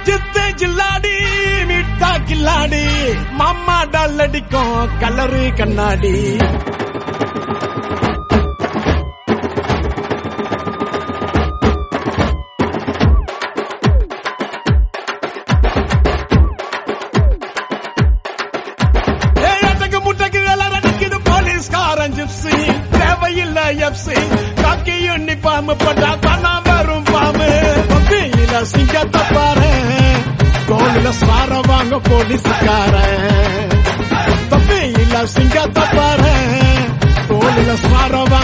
சித்து ஜில்லாடி மிட்டா கில்லாடி மாமா டால் அடிக்கும் கலரு கண்ணாடி ஏய், அடக்கு முட்டைக்கு எல்லாம் அடிக்குது போலீஸ்காரன் ஜிப்ஸி தேவையில்லை எப்சி காக்கி யூனிஃபார்ம் போட்டா தானா வரும் பாம்பு பப்பியில சிங்கத்தை பாரு கோலில சார வாங்க போலீஸ்காரன் தப்பியில சிங்கத்தை பாரு கோலில சார வாங்க